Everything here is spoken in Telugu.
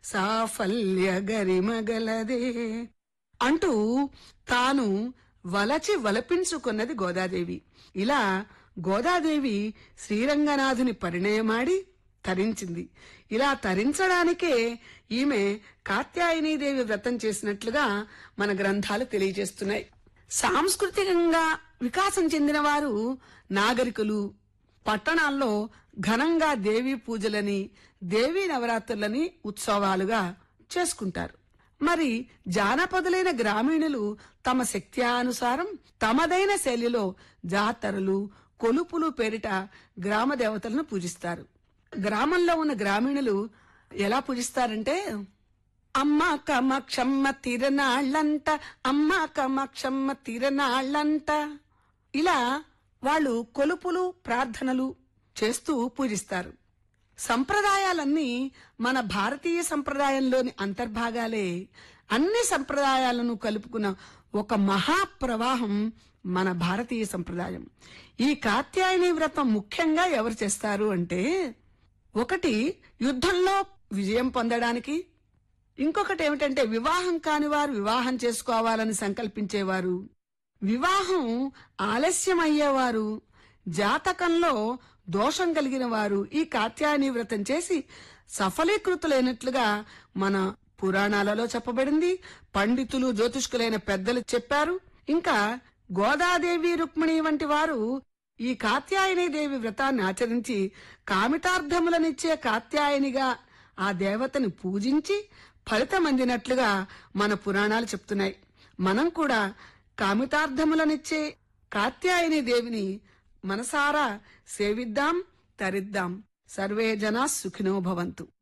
సాఫల్య గరిమగలదే అంటూ తాను వలచి వలపించుకున్నది గోదాదేవి ఇలా గోదాదేవి శ్రీరంగనాథుని పరిణయమాడి తరించింది ఇలా తరించడానికే ఈమె కాత్యాయనీదేవి వ్రతం చేసినట్లుగా మన గ్రంథాలు తెలియజేస్తున్నాయి సాంస్కృతికంగా వికాసం చెందిన వారు నాగరికులు పట్టణాల్లో ఘనంగా దేవీ పూజలని దేవీ నవరాత్రులని ఉత్సవాలుగా చేసుకుంటారు మరి జానపదులైన గ్రామీణులు తమ శక్త్యానుసారం తమదైన శైలిలో జాతరలు కొలుపులు పేరిట గ్రామ దేవతలను పూజిస్తారు గ్రామంలో ఉన్న గ్రామీణులు ఎలా పూజిస్తారంటే అమ్మ కమక్షమ్మ తిరనాళ్ళంట అమ్మ కమక్షమ్మ తిరనాళ్ళంట ఇలా వాళ్ళు కొలుపులు ప్రార్థనలు చేస్తూ పూజిస్తారు సంప్రదాయాలన్నీ మన భారతీయ సంప్రదాయంలోని అంతర్భాగాలే అన్ని సంప్రదాయాలను కలుపుకున్న ఒక మహాప్రవాహం మన భారతీయ సంప్రదాయం ఈ కాత్యాయని వ్రతం ముఖ్యంగా ఎవరు చేస్తారు అంటే ఒకటి యుద్ధంలో విజయం పొందడానికి ఇంకొకటి ఏమిటంటే వివాహం కాని వారు వివాహం చేసుకోవాలని సంకల్పించేవారు వివాహం ఆలస్యం అయ్యేవారు జాతకంలో దోషం కలిగిన వారు ఈ కాత్యాయని వ్రతం చేసి సఫలీకృతులైనట్లుగా మన పురాణాలలో చెప్పబడింది పండితులు జ్యోతిష్కులైన పెద్దలు చెప్పారు ఇంకా గోదాదేవి రుక్మిణి వంటి వారు ఈ కాత్యాయని దేవి వ్రతాన్ని ఆచరించి కామితార్థములనిచ్చే కాత్యాయనిగా ఆ దేవతని పూజించి ఫలితం అందినట్లుగా మన పురాణాలు చెప్తున్నాయి మనం కూడా కామితార్థములనిచ్చే కాత్యాయని దేవిని మనసారా సేవిద్దాం తరిద్దాం సర్వే జనా సుఖినో భవంతు